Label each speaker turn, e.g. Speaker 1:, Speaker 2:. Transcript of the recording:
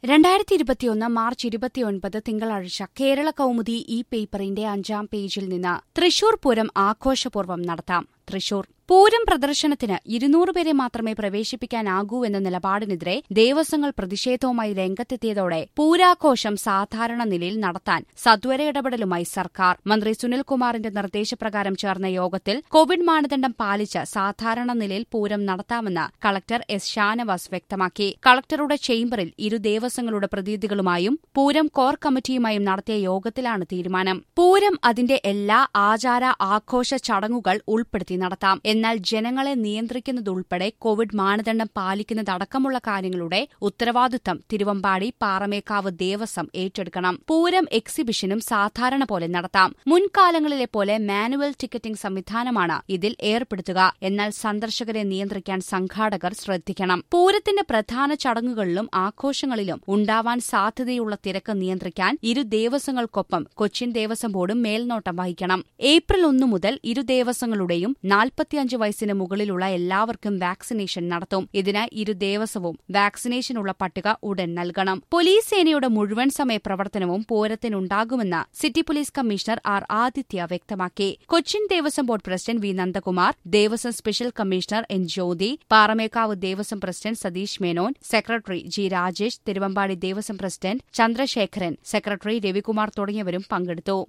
Speaker 1: രണ്ടായിരത്തി ഇരുപത്തിയൊന്ന് മാർച്ച് ഇരുപത്തിയൊൻപത് തിങ്കളാഴ്ച കേരള കൗമുദി ഈ പേപ്പറിന്റെ അഞ്ചാം പേജിൽ നിന്ന് തൃശൂർ പൂരം ആഘോഷപൂർവ്വം നടത്താം തൃശൂർ പൂരം പ്രദർശനത്തിന് ഇരുന്നൂറ് പേരെ മാത്രമേ പ്രവേശിപ്പിക്കാനാകൂ എന്ന നിലപാടിനെതിരെ ദേവസ്വങ്ങൾ പ്രതിഷേധവുമായി രംഗത്തെത്തിയതോടെ പൂരാഘോഷം സാധാരണ നിലയിൽ നടത്താൻ സത്വര ഇടപെടലുമായി സർക്കാർ മന്ത്രി സുനിൽകുമാറിന്റെ നിർദ്ദേശപ്രകാരം ചേർന്ന യോഗത്തിൽ കോവിഡ് മാനദണ്ഡം പാലിച്ച് സാധാരണ നിലയിൽ പൂരം നടത്താമെന്ന് കളക്ടർ എസ് ഷാനവാസ് വ്യക്തമാക്കി കളക്ടറുടെ ചേംബറിൽ ഇരു ദേവസ്വങ്ങളുടെ പ്രതിനിധികളുമായും പൂരം കോർ കമ്മിറ്റിയുമായും നടത്തിയ യോഗത്തിലാണ് തീരുമാനം പൂരം അതിന്റെ എല്ലാ ആചാര ആഘോഷ ചടങ്ങുകൾ ഉൾപ്പെടുത്തി നടത്താം എന്നാൽ ജനങ്ങളെ നിയന്ത്രിക്കുന്നതുൾപ്പെടെ കോവിഡ് മാനദണ്ഡം പാലിക്കുന്നതടക്കമുള്ള കാര്യങ്ങളുടെ ഉത്തരവാദിത്തം തിരുവമ്പാടി പാറമേക്കാവ് ദേവസ്വം ഏറ്റെടുക്കണം പൂരം എക്സിബിഷനും സാധാരണ പോലെ നടത്താം മുൻകാലങ്ങളിലെ പോലെ മാനുവൽ ടിക്കറ്റിംഗ് സംവിധാനമാണ് ഇതിൽ ഏർപ്പെടുത്തുക എന്നാൽ സന്ദർശകരെ നിയന്ത്രിക്കാൻ സംഘാടകർ ശ്രദ്ധിക്കണം പൂരത്തിന്റെ പ്രധാന ചടങ്ങുകളിലും ആഘോഷങ്ങളിലും ഉണ്ടാവാൻ സാധ്യതയുള്ള തിരക്ക് നിയന്ത്രിക്കാൻ ഇരു ദേവസ്വങ്ങൾക്കൊപ്പം കൊച്ചിൻ ദേവസ്വം ബോർഡും മേൽനോട്ടം വഹിക്കണം ഏപ്രിൽ ഒന്നു മുതൽ ഇരു ദേവസ്വങ്ങളുടെയും നാൽപ്പത്തിയഞ്ച് വയസ്സിന് മുകളിലുള്ള എല്ലാവർക്കും വാക്സിനേഷൻ നടത്തും ഇതിന് ഇരു ദേവസ്വവും വാക്സിനേഷനുള്ള പട്ടിക ഉടൻ നൽകണം പോലീസ് സേനയുടെ മുഴുവൻ സമയ പ്രവർത്തനവും പൂരത്തിനുണ്ടാകുമെന്ന് city police commissioner R Aditya വ്യക്തമാക്കി Cochin Devaswom board president V Nandakumar Devaswom special commissioner N Jyothi Paramekkavu Devaswom president Satheesh Menon secretary G Rajesh Thiruvambadi Devaswom president Chandrasekharan secretary Ravikumar തുടങ്ങിയവരും പങ്കെടുത്തു